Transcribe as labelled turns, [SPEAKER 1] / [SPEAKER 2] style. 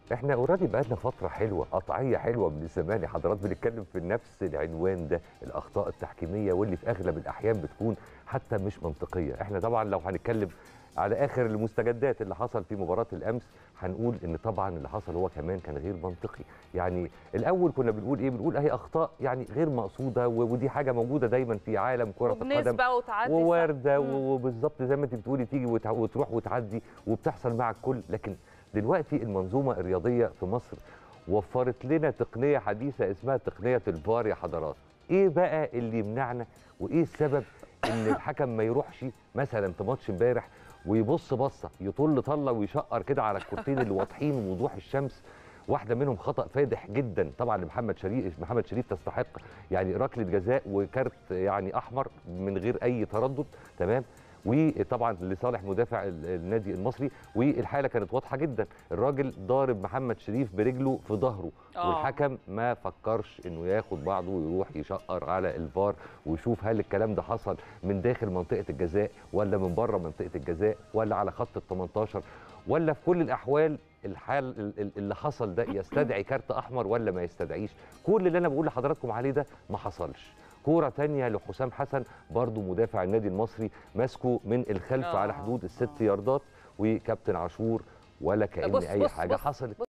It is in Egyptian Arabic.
[SPEAKER 1] احنا اوريدي بقالنا فتره حلوه قطعيه حلوه من زمان يا حضرات بنتكلم في نفس العنوان ده الاخطاء التحكيميه واللي في اغلب الاحيان بتكون حتى مش منطقيه احنا طبعا لو هنتكلم على اخر المستجدات اللي حصل في مباراه الامس هنقول ان طبعا اللي حصل هو كمان كان غير منطقي يعني الاول كنا بنقول ايه بنقول اهي اخطاء يعني غير مقصوده و- ودي حاجه موجوده دايما في عالم كره القدم
[SPEAKER 2] وبنسبة وتعدي صح.
[SPEAKER 1] ووارده
[SPEAKER 2] مم.
[SPEAKER 1] وبالظبط زي ما انت بتقولي تيجي وتع- وتروح وتعدي وبتحصل مع الكل لكن دلوقتي المنظومه الرياضيه في مصر وفرت لنا تقنيه حديثه اسمها تقنيه الفار يا حضرات ايه بقى اللي يمنعنا وايه السبب ان الحكم ما يروحش مثلا في ماتش امبارح ويبص بصه يطل طله ويشقر كده على الكورتين اللي واضحين ووضوح الشمس واحده منهم خطا فادح جدا طبعا لمحمد شريف محمد شريف تستحق يعني ركله جزاء وكارت يعني احمر من غير اي تردد تمام وطبعا لصالح مدافع ال- النادي المصري والحاله كانت واضحه جدا الراجل ضارب محمد شريف برجله في ظهره
[SPEAKER 2] آه.
[SPEAKER 1] والحكم ما فكرش انه ياخد بعضه ويروح يشقر على الفار ويشوف هل الكلام ده حصل من داخل منطقه الجزاء ولا من بره منطقه الجزاء ولا على خط ال 18 ولا في كل الاحوال الحال ال- ال- اللي حصل ده يستدعي كارت احمر ولا ما يستدعيش كل اللي انا بقول لحضراتكم عليه ده ما حصلش كوره تانية لحسام حسن برضو مدافع النادي المصري ماسكه من الخلف
[SPEAKER 2] آه،
[SPEAKER 1] على حدود الست
[SPEAKER 2] آه.
[SPEAKER 1] ياردات وكابتن عاشور ولا كأن
[SPEAKER 2] بص-
[SPEAKER 1] اي
[SPEAKER 2] بص-
[SPEAKER 1] حاجه
[SPEAKER 2] بص-
[SPEAKER 1] حصلت